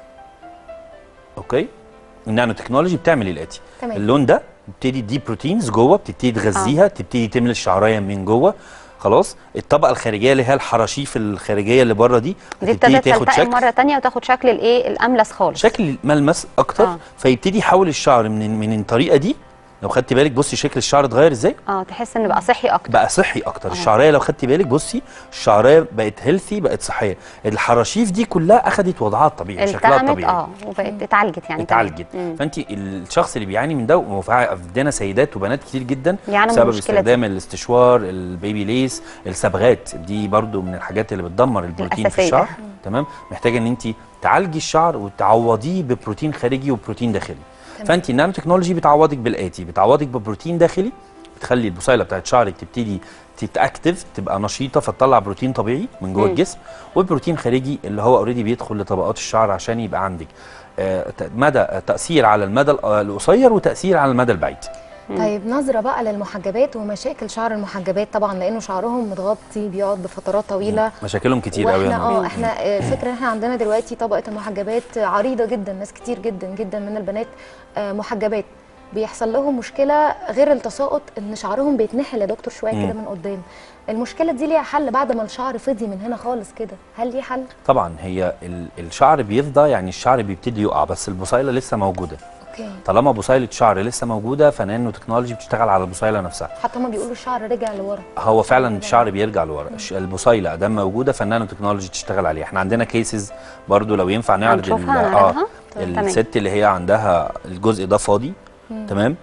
اوكي النانو تكنولوجي بتعمل الاتي تمام. اللون ده بتبتدي دي بروتينز جوه بتبتدي تغذيها تبتدي تملى الشعرايه من جوه خلاص الطبقه الخارجيه اللي هي الحراشيف الخارجيه اللي بره دي دي هتبتدي ابتدت تاخد تلتئم شكل مره تانية وتاخد شكل الايه الاملس خالص شكل ملمس اكتر آه. فيبتدي يحول الشعر من من الطريقه دي لو خدتي بالك بصي شكل الشعر اتغير ازاي اه تحس ان بقى صحي اكتر بقى صحي اكتر الشعريه لو خدتي بالك بصي الشعريه بقت هيلثي بقت صحيه الحراشيف دي كلها اخذت وضعها الطبيعي شكلها التأمت الطبيعي اه وبقت اتعالجت يعني اتعالجت كمان. مم. فانت الشخص اللي بيعاني من ده وفي عندنا سيدات وبنات كتير جدا بيعانوا من بسبب المشكلة دي. استخدام الاستشوار البيبي ليس الصبغات دي برضو من الحاجات اللي بتدمر البروتين في الأساسية. الشعر تمام محتاجه ان انت تعالجي الشعر وتعوضيه ببروتين خارجي وبروتين داخلي فانت النانو تكنولوجي بتعوضك بالاتي بتعوضك ببروتين داخلي بتخلي البصيله بتاعت شعرك تبتدي تتاكتف تبقى نشيطه فتطلع بروتين طبيعي من جوه مم. الجسم وبروتين خارجي اللي هو اوريدي بيدخل لطبقات الشعر عشان يبقى عندك آه، ت- مدى تاثير على المدى ال- آه، القصير وتاثير على المدى البعيد طيب نظرة بقى للمحجبات ومشاكل شعر المحجبات طبعا لانه شعرهم متغطي بيقعد بفترات طويله مشاكلهم كتير قوي واحنا يا اه نور. احنا آه، الفكره ان احنا عندنا دلوقتي طبقه المحجبات عريضه جدا ناس كتير جدا جدا من البنات آه، محجبات بيحصل لهم مشكله غير التساقط ان شعرهم بيتنحل يا دكتور شويه كده مم. من قدام المشكله دي ليها حل بعد ما الشعر فضي من هنا خالص كده هل ليه حل طبعا هي ال- الشعر بيفضى يعني الشعر بيبتدي يقع بس البصيله لسه موجوده اوكي طالما بصيله شعر لسه موجوده فنانو تكنولوجي بتشتغل على البصيله نفسها حتى هما بيقولوا الشعر رجع لورا هو فعلا الشعر بيرجع لورا الش- البصيله ادام موجوده فالنانو تكنولوجي تشتغل عليها احنا عندنا كيسز برضو لو ينفع نعرض ال- هنشوفها هنعرضها طيب. تمام. الست اللي هي عندها الجزء ده فاضي تمام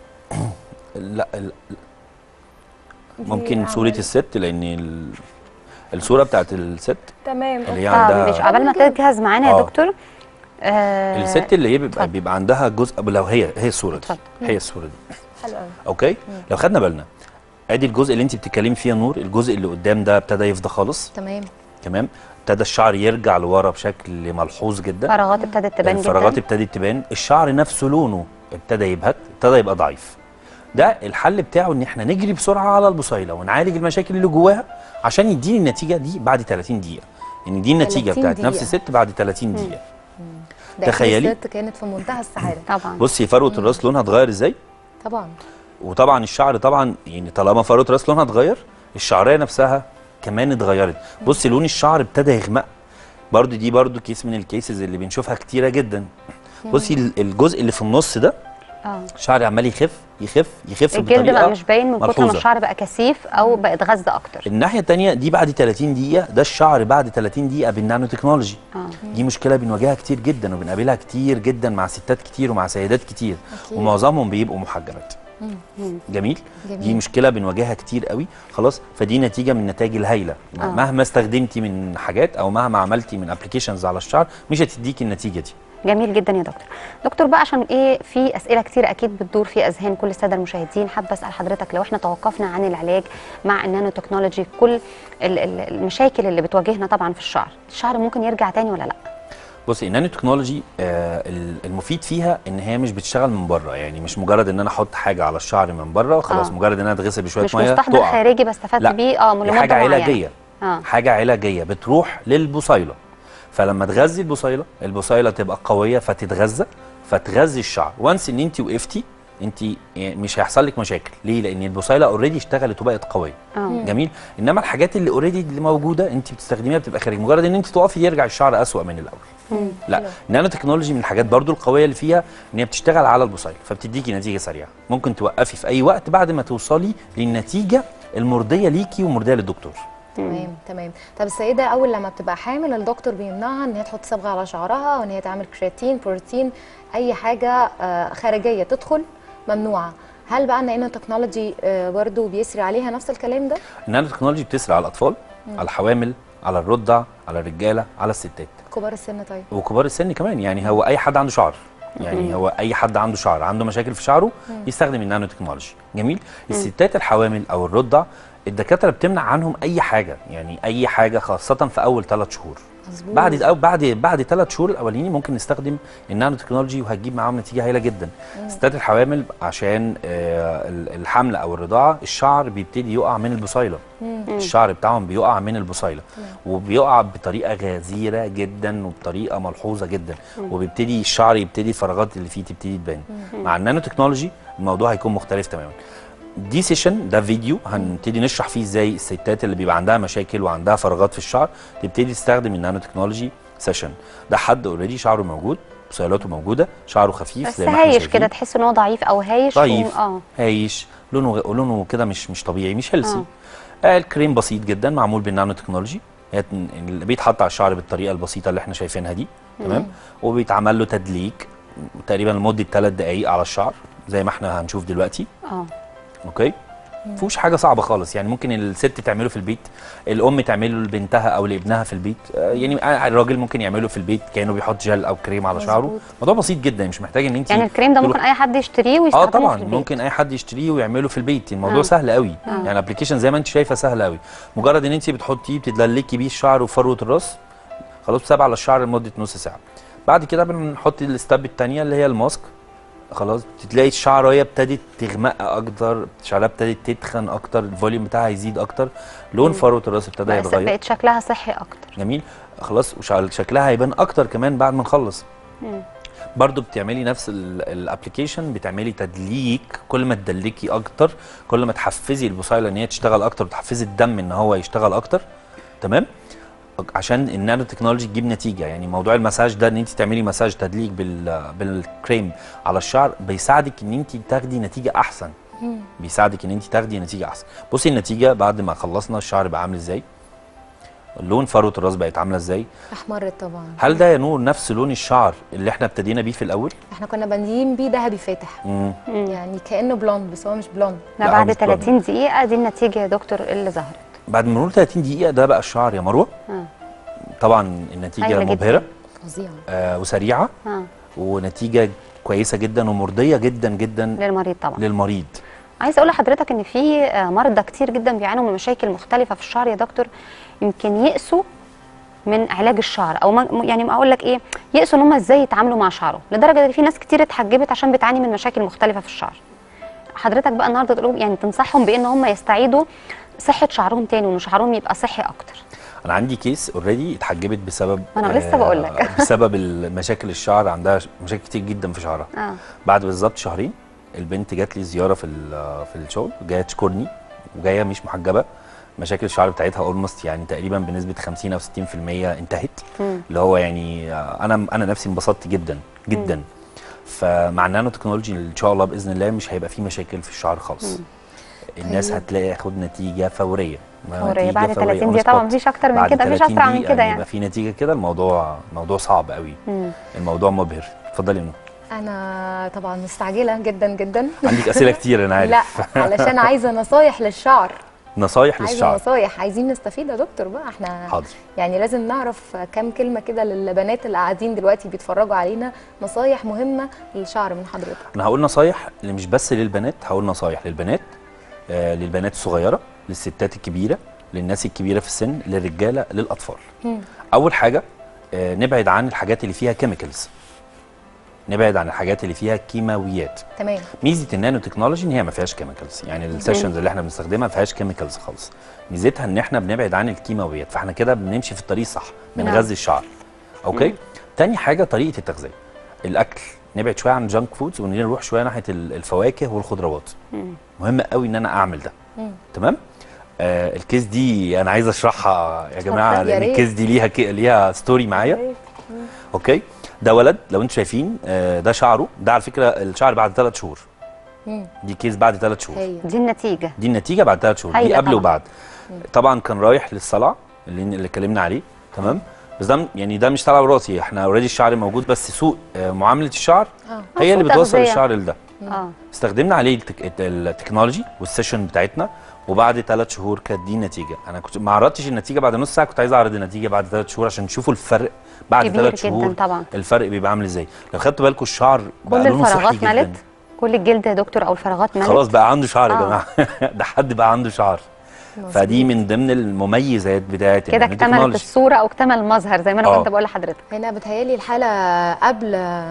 لا ال- دي ممكن عمل- صوره الست لان ال- الصوره بتاعت الست تمام اللي هي طب عندها مش قبل ما تجهز معانا يا آه. دكتور آه الست اللي هي بيبقى اتفضل. بيبقى عندها جزء لو هي هي الصوره دي اتفضل. هي الصوره دي حلو قوي اوكي لو خدنا بالنا ادي الجزء اللي انت بتتكلمي فيه يا نور الجزء اللي قدام ده ابتدى يفضى خالص تمام تمام ابتدى الشعر يرجع لورا بشكل ملحوظ جدا فراغات ابتدت تبان الفراغات جدا ابتدت تبان الشعر نفسه لونه ابتدى يبهت ابتدى يبقى ضعيف ده الحل بتاعه ان احنا نجري بسرعه على البصيله ونعالج المشاكل اللي جواها عشان يديني النتيجه دي بعد 30 دقيقه ان دي النتيجه 30 بتاعت نفس دقيقة. الست بعد 30 دقيقه ده تخيلي. الست كانت في منتهى السعاده طبعا بصي فروه الراس لونها اتغير ازاي طبعا وطبعا الشعر طبعا يعني طالما فروه الراس لونها اتغير الشعريه نفسها كمان اتغيرت بصي لون الشعر ابتدى يغمق برضو دي برضو كيس من الكيسز اللي بنشوفها كتيره جدا بصي ال- الجزء اللي في النص ده اه الشعر عمال يخف يخف يخف الجلد بقى بطريقه مش باين من كتر ما ملحوظة. الشعر بقى كثيف او بقى اتغذى اكتر الناحيه الثانيه دي بعد 30 دقيقه ده الشعر بعد 30 دقيقه بالنانو تكنولوجي اه دي مشكله بنواجهها كتير جدا وبنقابلها كتير جدا مع ستات كتير ومع سيدات كتير أكيد. ومعظمهم بيبقوا محجبات جميل جميل. دي مشكله بنواجهها كتير قوي خلاص فدي نتيجه من النتائج الهايله آه. مهما استخدمتي من حاجات او مهما عملتي من ابلكيشنز على الشعر مش هتديكي النتيجه دي جميل جدا يا دكتور دكتور بقى عشان ايه في اسئله كتير اكيد بتدور في اذهان كل الساده المشاهدين حابه اسال حضرتك لو احنا توقفنا عن العلاج مع النانو تكنولوجي كل ال- ال- المشاكل اللي بتواجهنا طبعا في الشعر الشعر ممكن يرجع تاني ولا لا بصي النانو تكنولوجي آه ال- المفيد فيها ان هي مش بتشتغل من بره يعني مش مجرد ان انا احط حاجه على الشعر من بره وخلاص آه. مجرد ان انا اتغسل بشويه مش ميه مستحضر تقع. خارجي بستفاد لا بيه اه دي لمده حاجه معينه علاجيه اه حاجه علاجيه بتروح للبصيله فلما تغذي البصيله البصيله تبقى قويه فتتغذى فتغذي الشعر وانس ان انت وقفتي انت مش هيحصل لك مشاكل ليه لان البصيله اوريدي اشتغلت وبقت قويه اه جميل انما الحاجات اللي اوريدي اللي موجوده انت بتستخدميها بتبقى خارج مجرد ان انت تقفي يرجع الشعر اسوأ من الاول لا النانو تكنولوجي من الحاجات برضو القويه اللي فيها ان هي بتشتغل على البصيله فبتديكي نتيجه سريعه ممكن توقفي في اي وقت بعد ما توصلي للنتيجه المرضيه ليكي ومرضيه للدكتور تمام تمام طب السيده اول لما بتبقى حامل الدكتور بيمنعها ان هي تحط صبغه على شعرها وان هي تعمل كرياتين بروتين اي حاجه آه، خارجيه تدخل ممنوعه هل بقى النانو تكنولوجي آه، برضو بيسري عليها نفس الكلام ده النانو تكنولوجي بتسري على الاطفال على الحوامل على الرضع على الرجاله على الستات كبار السن طيب وكبار السن كمان يعني هو اي حد عنده شعر يعني هو اي حد عنده شعر عنده مشاكل في شعره يستخدم النانو تكنولوجي جميل الستات الحوامل او الرضع الدكاتره بتمنع عنهم اي حاجه يعني اي حاجه خاصه في اول ثلاث شهور مظبوط بعد او بعد بعد ثلاث شهور الاولانيين ممكن نستخدم النانو تكنولوجي وهتجيب معاهم نتيجه هايله جدا ستات الحوامل عشان آه، ال- الحمل او الرضاعه الشعر بيبتدي يقع من البصيله الشعر بتاعهم بيقع من البصيله وبيقع بطريقه غزيره جدا وبطريقه ملحوظه جدا وبيبتدي الشعر يبتدي الفراغات اللي فيه تبتدي تبان مع النانو تكنولوجي الموضوع هيكون مختلف تماما دي سيشن ده فيديو هنبتدي نشرح فيه ازاي الستات اللي بيبقى عندها مشاكل وعندها فراغات في الشعر تبتدي تستخدم النانو تكنولوجي سيشن ده حد اوريدي شعره موجود بصيلاته موجوده شعره خفيف بس زي ما احنا هايش شايفين. كده تحس ان هو ضعيف او هايش و- ضعيف اه هايش لونه لونه كده مش مش طبيعي مش هيلسي آه. الكريم بسيط جدا معمول بالنانو تكنولوجي هي تن- اللي بيتحط على الشعر بالطريقه البسيطه اللي احنا شايفينها دي تمام وبيتعمل له تدليك تقريبا لمده 3 دقائق على الشعر زي ما احنا هنشوف دلوقتي اه اوكي مفيهوش حاجه صعبه خالص يعني ممكن الست تعمله في البيت الام تعمله لبنتها او لابنها في البيت آه، يعني آه، الراجل ممكن يعمله في البيت كانه بيحط جل او كريم على شعره مظبوط. موضوع بسيط جدا مش محتاج ان انت يعني الكريم ده ممكن اي حد يشتريه اه ويستخدمه طبعا في البيت ممكن اي حد يشتريه ويعمله في البيت الموضوع آه. سهل قوي يعني ابلكيشن زي ما انت شايفه سهل قوي مجرد ان انت بتحطيه بتدلكي بيه الشعر وفروه الراس خلاص بتسيبها على الشعر لمده نص ساعه بعد كده بنحط الستاب الثانيه اللي هي الماسك خلاص بتلاقي الشعر وهي ابتدت تغمق اكتر شعرها ابتدت تتخن اكتر الفوليوم بتاعها يزيد اكتر لون فروه الراس ابتدى بقت يتغير بقت شكلها صحي اكتر جميل خلاص وشعر شكلها هيبان اكتر كمان بعد ما نخلص برضو بتعملي نفس الابلكيشن بتعملي تدليك كل ما تدلكي اكتر كل ما تحفزي البصيله ان هي تشتغل اكتر وتحفزي الدم ان هو يشتغل اكتر تمام عشان النانو تكنولوجي تجيب نتيجه يعني موضوع المساج ده ان انت تعملي مساج تدليك بال بالكريم على الشعر بيساعدك ان انت تاخدي نتيجه احسن بيساعدك ان انت تاخدي نتيجه احسن بصي النتيجه بعد ما خلصنا الشعر بقى عامل ازاي لون فروه الراس بقت عامله ازاي احمرت طبعا هل ده يا نور نفس لون الشعر اللي احنا ابتدينا بيه في الاول احنا كنا بادئين بيه ذهبي فاتح مم. يعني كانه بلوند بس هو مش بلوند ده لا، هو بعد مش بلوند. 30 دقيقه دي النتيجه يا دكتور اللي ظهرت بعد مرور 30 دقيقه ده بقى الشعر يا مروه آه. طبعا النتيجه هايلة جداً. مبهره فظيعه آه وسريعه اه ونتيجه كويسه جدا ومرضيه جدا جدا للمريض طبعا للمريض عايزه اقول لحضرتك ان في آه، مرضى كتير جدا بيعانوا من مشاكل مختلفه في الشعر يا دكتور يمكن يأسوا من علاج الشعر او ما يعني ما اقول لك ايه يأسوا ان هم ازاي يتعاملوا مع شعرهم لدرجه ان في ناس كتير اتحجبت عشان بتعاني من مشاكل مختلفه في الشعر حضرتك بقى النهارده تقول لهم- يعني تنصحهم بان هم يستعيدوا صحه شعرهم تاني وان شعرهم يبقى صحي اكتر انا عندي كيس اوريدي اتحجبت بسبب أنا لسه بقول لك. بسبب المشاكل الشعر عندها ش- مشاكل كتير جدا في شعرها اه بعد بالظبط شهرين البنت جات لي زياره في ال- في الشغل جايه تشكرني وجايه مش محجبه مشاكل الشعر بتاعتها اولموست يعني تقريبا بنسبه 50 او 60% انتهت مم. اللي هو يعني آه، انا انا نفسي انبسطت جدا جدا فمع النانو تكنولوجي ان شاء الله باذن الله مش هيبقى في مشاكل في الشعر خالص الناس طيب. هتلاقي ياخد نتيجه فوريه فورية. نتيجة بعد فورية 30 on دقيقة طبعا spot. مفيش أكتر من بعد كده، مفيش 30 أسرع من دقيقة كده إن يعني. يبقى في نتيجه كده الموضوع موضوع صعب قوي مم. الموضوع مبهر اتفضلي يا نور انا طبعا مستعجله جدا جدا عندك اسئله كتير انا عارف لا علشان عايزه نصايح للشعر نصايح عايزه للشعر نصايح عايزين نستفيد يا دكتور بقى احنا حاضر يعني لازم نعرف كام كلمه كده للبنات اللي قاعدين دلوقتي بيتفرجوا علينا نصايح مهمه للشعر من حضرتك انا هقول نصايح اللي مش بس للبنات هقول نصايح للبنات آه للبنات الصغيره للستات الكبيره للناس الكبيره في السن للرجاله للاطفال مم. اول حاجه آه نبعد عن الحاجات اللي فيها كيميكالز نبعد عن الحاجات اللي فيها كيماويات تمام ميزه النانو تكنولوجي ان هي ما فيهاش كيميكالز يعني السيشنز اللي احنا بنستخدمها ما فيهاش كيميكالز خالص ميزتها ان احنا بنبعد عن الكيماويات فاحنا كده بنمشي في الطريق الصح نعم. بنغذي الشعر اوكي تاني حاجه طريقه التغذيه الاكل نبعد شويه عن جانك فودز ونروح شويه ناحيه ال- الفواكه والخضروات مهم قوي ان انا اعمل ده مم. تمام آه الكيس دي انا عايز اشرحها يا جماعه اتفضل، يا لان ريت. الكيس دي ليها كي... ليها ستوري معايا اوكي ده ولد لو انتم شايفين آه ده شعره ده على فكره الشعر بعد ثلاث شهور مم. دي كيس بعد ثلاث شهور هي دي النتيجه دي النتيجه بعد ثلاث شهور دي هايلة قبل طبعاً. وبعد طبعا كان رايح للصلع اللي اللي اتكلمنا عليه تمام بس ده م- يعني ده مش طالع براسي احنا اوريدي الشعر موجود بس سوق آه، معامله الشعر اه هي اللي سوق بتوصل تغذية. الشعر لده اه استخدمنا عليه التك... الت- التكنولوجي والسيشن بتاعتنا وبعد ثلاث شهور كانت دي النتيجه انا كنت ما عرضتش النتيجه بعد نص ساعه كنت عايز اعرض النتيجه بعد ثلاث شهور عشان تشوفوا الفرق بعد كبير ثلاث جدا شهور طبعا. الفرق بيبقى عامل ازاي لو خدتوا بالكم الشعر بقى كل لونه صحي الفراغات جدا ملت كل الجلد يا دكتور او الفراغات ملت خلاص بقى عنده شعر يا آه. جماعه ده حد بقى عنده شعر فدي من ضمن المميزات بتاعت كده النانو اكتملت تكنولوجي. الصوره او اكتمل المظهر زي ما انا آه. كنت بقول لحضرتك هنا بتهيالي الحاله قبل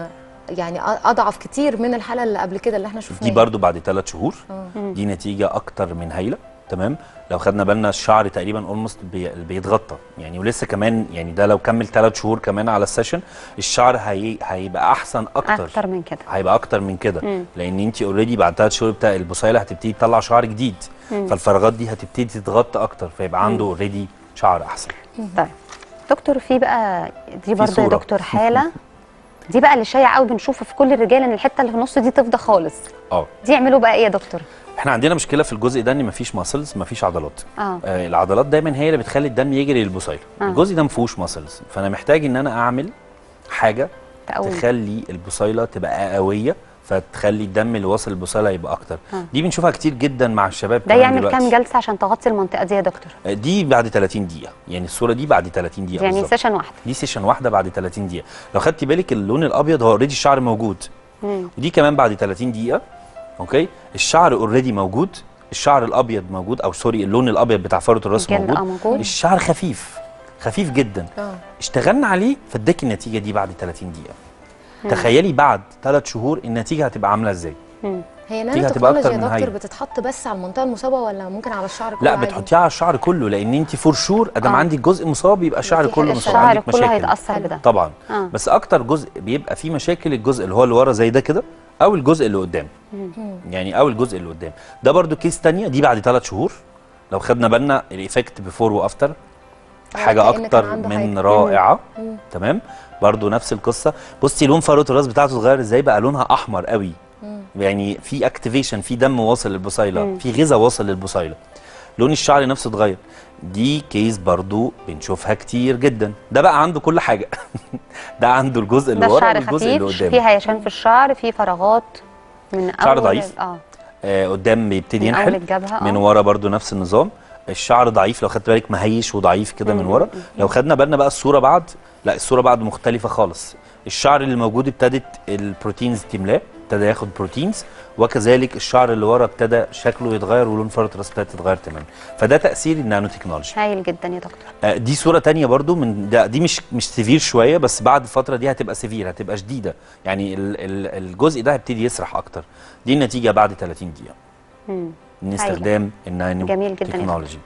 يعني اضعف كتير من الحاله اللي قبل كده اللي احنا شفناها دي برضو بعد ثلاث شهور آه. دي نتيجه اكتر من هايله تمام لو خدنا بالنا الشعر تقريبا اولموست بي بيتغطى يعني ولسه كمان يعني ده لو كمل ثلاث شهور كمان على السيشن الشعر هي هيبقى احسن اكتر اكتر من كده هيبقى اكتر من كده مم. لان انت اوريدي بعد ثلاث شهور بتاع البصيله هتبتدي تطلع شعر جديد فالفراغات دي هتبتدي تتغطى اكتر فيبقى عنده اوريدي شعر احسن طيب دكتور في بقى دي برضه يا صورة. دكتور حاله دي بقى اللي شائع قوي بنشوفه في كل الرجال ان الحته اللي في النص دي تفضى خالص اه دي يعملوا بقى ايه يا دكتور احنا عندنا مشكله في الجزء ده ان مفيش ماسلز مفيش عضلات اه آه العضلات دايما هي اللي بتخلي الدم يجري للبصيله آه. الجزء ده مفيهوش ماسلز فانا محتاج ان انا اعمل حاجه تقوي تخلي البصيله تبقى قويه فتخلي الدم اللي واصل للبصيله يبقى اكتر آه. دي بنشوفها كتير جدا مع الشباب ده كمان يعمل دلوقتي. كام جلسه عشان تغطي المنطقه دي يا دكتور آه، دي بعد 30 دقيقه يعني الصوره دي بعد 30 دقيقه يعني بالظبط. سيشن واحده دي سيشن واحده بعد 30 دقيقه لو خدتي بالك اللون الابيض هو اوريدي الشعر موجود مم. ودي كمان بعد 30 دقيقه اوكي الشعر اوريدي موجود الشعر الابيض موجود او سوري اللون الابيض بتاع فروه الراس الجلد موجود اه موجود الشعر خفيف خفيف جدا اه اشتغلنا عليه فاداك النتيجه دي بعد 30 دقيقه تخيلي بعد ثلاث شهور النتيجه هتبقى عامله ازاي مم. هي دي نانو هتبقى تكنولوجي أكتر يا من دكتور هايلة. بتتحط بس على المنطقه المصابه ولا ممكن على الشعر كله لا عادي؟ بتحطيها على الشعر كله لان انت فور شور ادام آه. عندك جزء مصاب يبقى الشعر في كله حاجة مصاب الشعر عندك كله مشاكل هيتاثر بده طبعا آه. بس اكتر جزء بيبقى فيه مشاكل الجزء اللي هو اللي ورا زي ده كده او الجزء اللي قدام يعني او الجزء اللي قدام ده برضو كيس تانية دي بعد ثلاث شهور لو خدنا بالنا الايفكت بيفور وافتر حاجه كأن كان اكتر عنده من حاجة. رائعه تمام برضو نفس القصه بصي لون فروه الراس بتاعته اتغير ازاي بقى لونها احمر قوي يعني في اكتيفيشن في دم واصل للبصيله في غذاء واصل للبصيله لون الشعر نفسه اتغير دي كيس برضو بنشوفها كتير جدا ده بقى عنده كل حاجه ده عنده الجزء اللي ده ورا الشعر والجزء اللي خفيف قدام في هيشان في الشعر في فراغات من شعر اول ضعيف. اه آه قدام بيبتدي من اول ينحل الجبهه من آه. ورا برضو نفس النظام الشعر ضعيف لو خدت بالك مهيش وضعيف كده من ورا لو خدنا بالنا بقى الصوره بعد لا الصوره بعد مختلفه خالص الشعر اللي موجود ابتدت البروتينز تملاه ابتدى ياخد بروتينز وكذلك الشعر اللي ورا ابتدى شكله يتغير ولون فروه الراس ابتدت تتغير تماما فده تاثير النانو تكنولوجي هايل جدا يا دكتور آه، دي صوره تانية برضو من ده دي مش مش سيفير شويه بس بعد الفتره دي هتبقى سيفير هتبقى شديده يعني ال ال الجزء ده هيبتدي يسرح اكتر دي النتيجه بعد 30 دقيقه مم. من استخدام النانو جميل جدا يا تكنولوجي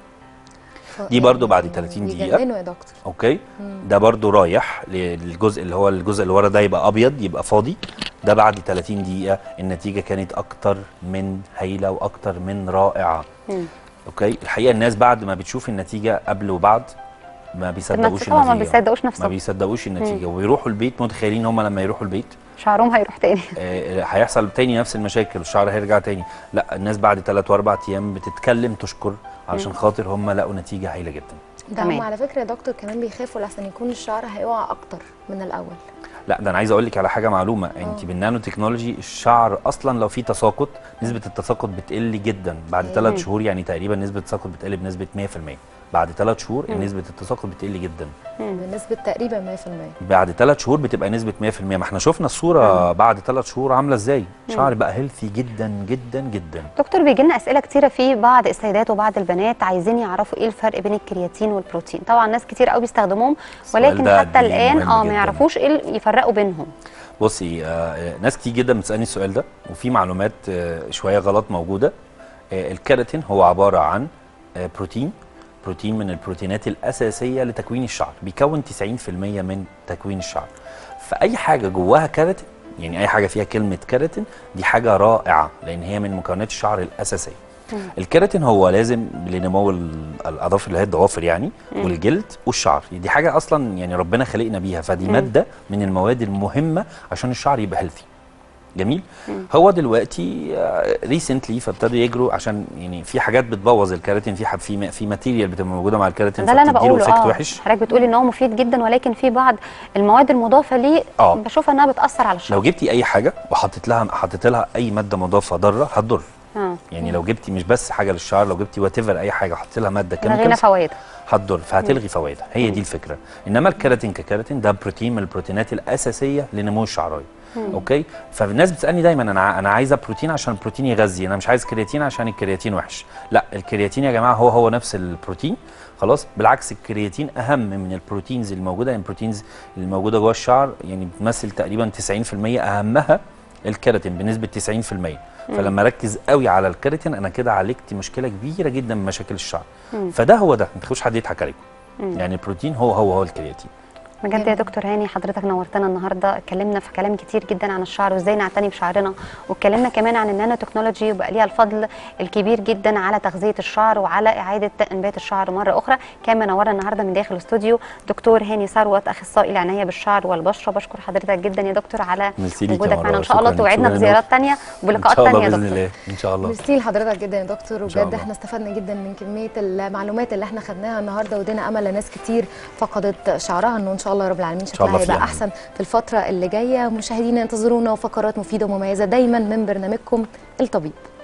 ف- دي برضو بعد يعني 30 دقيقة. بيجننوا يا دكتور اوكي ده برضو رايح للجزء اللي هو الجزء اللي ورا ده يبقى ابيض يبقى فاضي ده بعد 30 دقيقه النتيجه كانت اكتر من هايله واكتر من رائعه مم. اوكي الحقيقه الناس بعد ما بتشوف النتيجه قبل وبعد ما بيصدقوش طبعا ما النتيجه بيصدقوش ما نفسهم بيصدقوش النتيجه ويروحوا البيت متخيلين هم لما يروحوا البيت شعرهم هيروح تاني آه، هيحصل تاني نفس المشاكل الشعر هيرجع تاني لا الناس بعد ثلاث واربع ايام بتتكلم تشكر علشان خاطر هم لقوا نتيجه هايله جدا ده تمام. هم على فكره يا دكتور كمان بيخافوا لحسن يكون الشعر هيقع اكتر من الاول لا ده انا عايز اقول لك على حاجه معلومه انت بالنانو تكنولوجي الشعر اصلا لو في تساقط نسبه التساقط بتقل جدا بعد ثلاث شهور يعني تقريبا نسبه التساقط بتقل بنسبه 100% بعد ثلاث شهور نسبه التساقط بتقل جدا بنسبه تقريبا 100% بعد ثلاث شهور بتبقى نسبه 100% ما احنا شفنا الصوره بعد ثلاث شهور عامله ازاي شعر بقى هيلثي جدا جدا جدا دكتور بيجي لنا اسئله كتيره في بعض السيدات وبعض البنات عايزين يعرفوا ايه الفرق بين الكرياتين والبروتين طبعا ناس كتير قوي بيستخدموهم السؤال ولكن ده حتى دي الان مهم اه ما جداً. يعرفوش ايه اللي يفرقوا بينهم بصي آه ناس كتير جدا بتسالني السؤال ده وفي معلومات آه شويه غلط موجوده آه الكيراتين هو عباره عن آه بروتين بروتين من البروتينات الاساسيه لتكوين الشعر بيكون 90% من تكوين الشعر فاي حاجه جواها كيراتين يعني اي حاجه فيها كلمه كيراتين دي حاجه رائعه لان هي من مكونات الشعر الاساسيه الكيراتين هو لازم لنمو ال- الاظافر اللي هي الضوافر يعني والجلد والشعر دي حاجه اصلا يعني ربنا خلقنا بيها فدي ماده من المواد المهمه عشان الشعر يبقى هيلثي جميل هو دلوقتي ريسنتلي فابتدوا يجروا عشان يعني في حاجات بتبوظ الكيراتين في ح- في م- في ماتيريال بتبقى موجوده مع الكيراتين ده اللي انا فبتديله بقوله افكت اه وحش حضرتك بتقولي ان هو مفيد جدا ولكن في بعض المواد المضافه ليه آه. بشوفها انها بتاثر على الشعر لو جبتي اي حاجه وحطيت لها حطيت لها اي ماده مضافه ضاره هتضر اه يعني لو جبتي مش بس حاجه للشعر لو جبتي وات اي حاجه حطيت لها ماده لغينا كيميكالز فوائدها هتضر فهتلغي فوائدها هي دي الفكره انما الكيراتين ككيراتين ده بروتين من البروتينات الاساسيه لنمو الشعرايه اوكي فالناس بتسالني دايما انا ع- انا عايزه بروتين عشان البروتين يغذي انا مش عايز كرياتين عشان الكرياتين وحش لا الكرياتين يا جماعه هو هو نفس البروتين خلاص بالعكس الكرياتين اهم من البروتينز الموجوده يعني البروتينز الموجوده جوه الشعر يعني بتمثل تقريبا 90% اهمها الكيراتين بنسبه 90% فلما ركز قوي على الكيراتين انا كده عالجت مشكله كبيره جدا من مشاكل الشعر فده هو ده ما تخلوش حد يضحك عليكم يعني البروتين هو هو هو الكرياتين بجد يا دكتور هاني حضرتك نورتنا النهارده اتكلمنا في كلام كتير جدا عن الشعر وازاي نعتني بشعرنا واتكلمنا كمان عن النانو تكنولوجي وبقى ليها الفضل الكبير جدا على تغذيه الشعر وعلى اعاده انبات الشعر مره اخرى كان منورنا النهارده من داخل الاستوديو دكتور هاني ثروت اخصائي العنايه بالشعر والبشره بشكر حضرتك جدا يا دكتور على ميرسي ليك يا وجودك مروة. معانا ان شاء الله شكراً. توعدنا شكراً بزيارات لك. تانية ان وبلقاءات شاء الله تانية يا باذن دكتور الله ان شاء الله ميرسي لحضرتك جدا يا دكتور شاء وبجد الله. احنا استفدنا جدا من كميه المعلومات اللي احنا خدناها النهارده ودينا امل لناس كتير فقدت شعرها انه ان شاء الله رب العالمين شاء الله شكلها في هيبقى أمان. احسن في الفتره اللي جايه مشاهدينا انتظرونا وفقرات مفيده ومميزه دايما من برنامجكم الطبيب